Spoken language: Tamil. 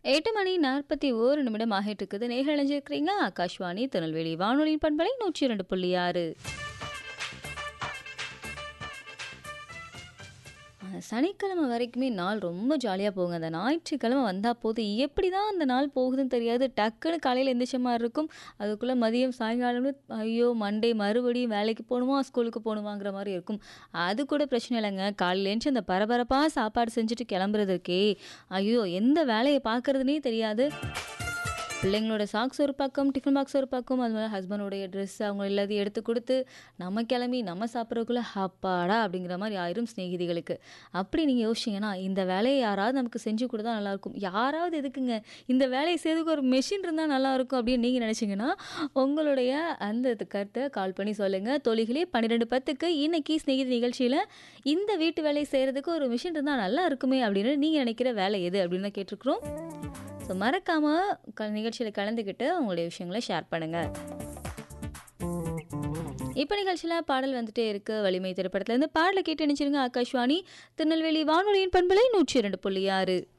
எட்டு மணி நாற்பத்தி ஓரு நிமிடம் ஆகிட்டு இருக்குது நேர்கள் இணைஞ்சிருக்கிறீங்க ஆகாஷ்வாணி திருநெல்வேலி வானொலியின் பண்பலை நூற்றி இரண்டு புள்ளி ஆறு அஹ், சனிக்கிழமை வரைக்குமே நாள் ரொம்ப ஜாலியாக போகுங்க அந்த ஞாயிற்றுக்கிழமை வந்தால் போதும் எப்படி தான் அந்த நாள் போகுதுன்னு தெரியாது டக்குன்னு காலையில் எந்திரிச்ச மாதிரி இருக்கும் அதுக்குள்ளே மதியம் சாயங்காலம் ஐயோ மண்டே மறுபடியும் வேலைக்கு போகணுமா ஸ்கூலுக்கு போகணுமாங்கிற மாதிரி இருக்கும் அது கூட பிரச்சனை இல்லைங்க காலையில எழுந்துச்சு அந்த பரபரப்பாக சாப்பாடு செஞ்சுட்டு கிளம்புறதுக்கே ஐயோ எந்த வேலையை பார்க்குறதுனே தெரியாது பிள்ளைங்களோட சாக்ஸ் ஒரு பக்கம் டிஃபன் பாக்ஸ் ஒரு பக்கம் அது மாதிரி ஹஸ்பண்டோடைய ட்ரெஸ் அவங்க எல்லாத்தையும் எடுத்து கொடுத்து நம்ம கிளம்பி நம்ம சாப்பிட்றதுக்குள்ள அப்பாடா அப்படிங்கிற மாதிரி ஆயிரும் சிநேகிதிகளுக்கு அப்படி நீங்கள் யோசிச்சிங்கன்னா இந்த வேலையை யாராவது நமக்கு செஞ்சு கொடுத்தா நல்லாயிருக்கும் யாராவது எதுக்குங்க இந்த வேலையை செய்யறதுக்கு ஒரு மெஷின் இருந்தால் நல்லாயிருக்கும் அப்படின்னு நீங்கள் நினச்சிங்கன்னா உங்களுடைய அந்த கருத்தை கால் பண்ணி சொல்லுங்கள் தொழிகளே பன்னிரெண்டு பத்துக்கு இன்னைக்கு ஸ்நேகிதி நிகழ்ச்சியில் இந்த வீட்டு வேலையை செய்கிறதுக்கு ஒரு மிஷின் இருந்தால் நல்லா இருக்குமே அப்படின்னு நீங்கள் நினைக்கிற வேலை எது அப்படின்னு தான் கேட்டிருக்கிறோம் ஸோ மறக்காமல் க நிகழ்ச்சியில் கலந்துக்கிட்டு உங்களுடைய விஷயங்களை ஷேர் பண்ணுங்கள் இப்போ நிகழ்ச்சியில் பாடல் வந்துட்டே இருக்கு வலிமை திரைப்படத்துலேருந்து பாடலை கேட்டு நினைச்சிருங்க ஆகாஷ்வாணி திருநெல்வேலி வானொலியின் பண்பலை நூற்றி இரண்டு புள்ளி ஆறு